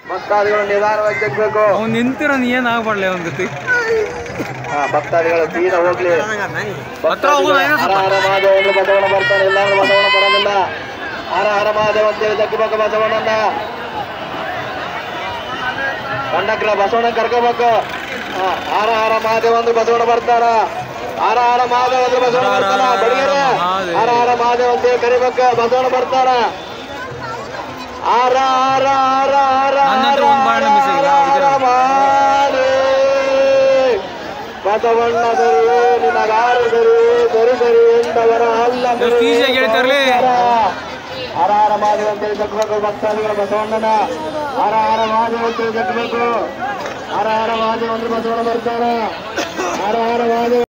ಭಕ್ತಾದಿಗಳು ನಿಧಾನವಾಗಿ ಜಗ್ಬೇಕು ಅವ್ನು ನಿಂತಿರೋ ನೀ ಏನ್ ಆಗ್ಬಾರ್ಲೆ ಅವನ್ ಗತಿ ಹಾ ಭಕ್ತಾದಿಗಳು ಸೀದಾ ಹೋಗ್ಲಿ ಹತ್ರ ಹೋಗೋಣ, ಏನೋ ಹರ ಸ್ವಲ್ಪ. ಹರ ಮಹಾದೇವ ಅಂದ್ರೆ ಬಸವಣ್ಣ ಬರ್ತಾನೆ ಇಲ್ಲ ಅಂದ್ರೆ ಬಸವಣ್ಣ ಬರೋದಿಲ್ಲ ಹರ ಹರ ಮಹಾದೇವ ಅಂತೇಳಿ ಜಗ್ಬೇಕು ಬಸವಣ್ಣನ ಕಂಡಕ್ರ ಬಸವಣ್ಣ ಕರ್ಕೋಬೇಕು ಹಾ, ಹರ ಹರ ಮಹಾದೇವ ಅಂದ್ರೆ ಬಸವಣ್ಣ ಬರ್ತಾರ ಹರ ಹರ ಮಹಾದೇವ ಅಂದ್ರೆ ಬಸವಣ್ಣ ಹರ ಹರ ಬರ್ತಾರ ಹರ ಬೆಳಗ್ಗೆ ಮಹಾದೇವ. ಹರ ಹರ ಮಹಾದೇವ ಅಂತೇಳಿ ಕರಿಬೇಕು ಬಸವಣ್ಣ ಬರ್ತಾರ ಹರ ಹರ ಹರ ಹರ ನನ್ನ ಹತ್ರ ಒಂದ್ ಬಾಳೆ miss ಆಗಿಲ್ಲ, ಹರ ಅವ್ರಿಗೆ. ಮಹಾದೇವ. ಬಸವಣ್ಣ ಸರಿ ನಿನಗಾರು ಸರಿ ಸರಿ ಸರಿ ಎಂದವರ ಅಲ್ಲ ಎಷ್ಟು easy ಆಗಿ ಹೇಳ್ತಾರ್ಲೆ. ಹರ ಹರ ಮಹಾದೇವ ಅಂತೇಳಿ ಜಗ್ಬೇಕು ಭಕ್ತಾದಿಗಳು ಬಸವಣ್ಣನ ಹರ ಹರ ಮಹಾದೇವ ಅಂತೇಳಿ ಜಗ್ಬೇಕು ಹರ ಹರ ಮಹಾದೇವ ಅಂದ್ರೆ ಬಸವಣ್ಣ ಬರ್ತಾರ ಹರ ಹರ ಮಹಾದೇವ